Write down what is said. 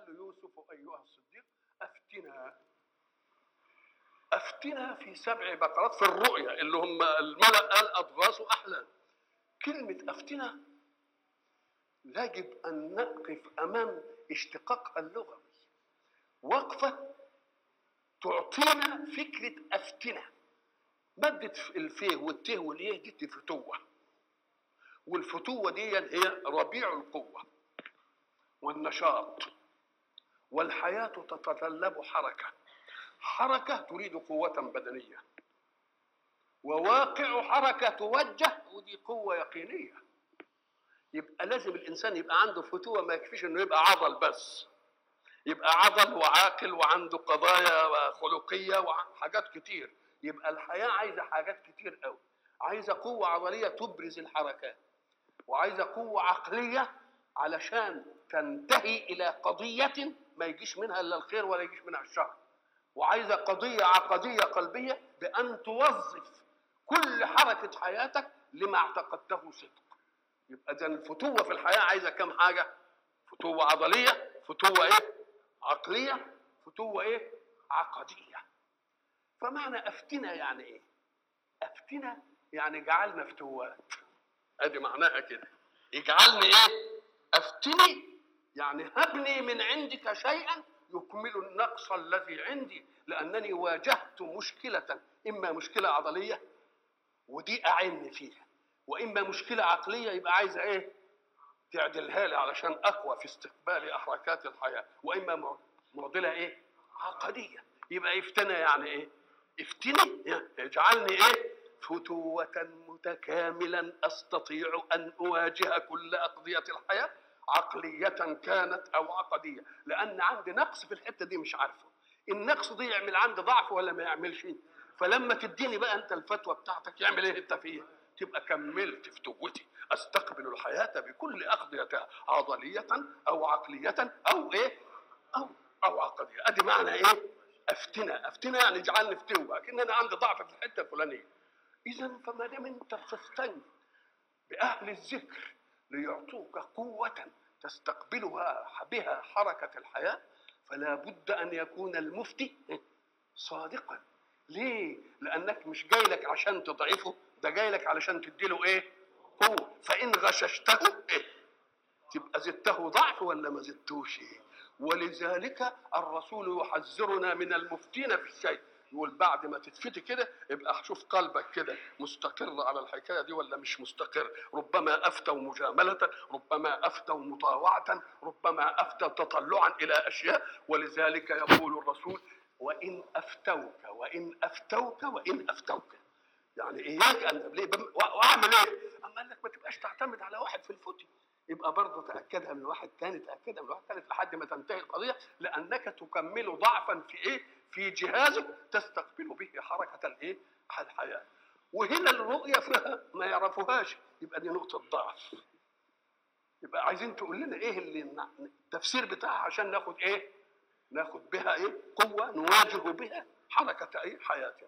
له يوسف ايها الصديق افتنا افتنا في سبع بقرات في الرؤيا اللي هم الملأ قال اضغاث احلام كلمه افتنا يجب ان نقف امام اشتقاقها اللغوي وقفه تعطينا فكره افتنا ماده الفيه والته واليه دي فتوه والفتوه دي هي ربيع القوه والنشاط والحياه تتطلب حركه حركه تريد قوه بدنيه وواقع حركه توجه ودي قوه يقينيه يبقى لازم الانسان يبقى عنده فتوه ما يكفيش انه يبقى عضل بس يبقى عضل وعاقل وعنده قضايا خلقيه وحاجات كتير يبقى الحياه عايزه حاجات كتير قوي عايزه قوه عضليه تبرز الحركات وعايزه قوه عقليه علشان تنتهي الى قضيه ما يجيش منها الا الخير ولا يجيش منها الشر وعايزه قضيه عقديه قلبيه بان توظف كل حركه حياتك لما اعتقدته صدق يبقى اذا الفتوه في الحياه عايزه كم حاجه فتوه عضليه فتوه ايه عقليه فتوه ايه عقديه فمعنى افتنا يعني ايه افتنا يعني جعلنا فتوات ادي معناها كده اجعلني ايه افتني يعني هبني من عندك شيئا يكمل النقص الذي عندي لانني واجهت مشكله اما مشكله عضليه ودي اعني فيها واما مشكله عقليه يبقى عايزه ايه تعدلها لي علشان اقوى في استقبال حركات الحياه واما معضله ايه عقديه يبقى افتنى يعني ايه افتني يعني اجعلني ايه فتوة متكاملا استطيع ان اواجه كل اقضيه الحياه عقليه كانت او عقديه لان عندي نقص في الحته دي مش عارفه النقص دي يعمل عندي ضعف ولا ما يعملش فلما تديني بقى انت الفتوى بتاعتك يعمل ايه انت فيها تبقى كملت فتوتي استقبل الحياه بكل اقضيتها عضليه او عقليه او ايه او او عقديه ادي معنى ايه افتنا افتنا يعني اجعلني فتوه لكن انا عندي ضعف في الحته الفلانيه اذا فما دام انت بتستني باهل الذكر ليعطوك قوه تستقبلها بها حركه الحياه فلا بد ان يكون المفتي صادقا ليه لانك مش جاي لك عشان تضعفه ده جاي لك علشان تديله ايه قوه فان غششته ايه تبقى زدته ضعف ولا ما زدتوش ايه ولذلك الرسول يحذرنا من المفتين في الشيء يقول بعد ما تتفتي كده يبقى شوف قلبك كده مستقر على الحكايه دي ولا مش مستقر ربما افتوا مجامله ربما افتوا مطاوعه ربما افتوا تطلعا الى اشياء ولذلك يقول الرسول وان افتوك وان افتوك وان افتوك يعني اياك ان ليه واعمل ايه؟ اما قال لك ما تبقاش تعتمد على واحد في الفتي يبقى برضه تاكدها من واحد تاني تاكدها من واحد ثالث لحد ما تنتهي القضيه لانك تكمل ضعفا في ايه؟ في جهازك تستقبل به حركه الايه؟ الحياه. وهنا الرؤيه فيها ما يعرفوهاش يبقى دي نقطه ضعف. يبقى عايزين تقول لنا ايه اللي التفسير بتاعها عشان ناخد ايه؟ ناخد بها ايه؟ قوه نواجه بها حركه ايه؟ حياتنا.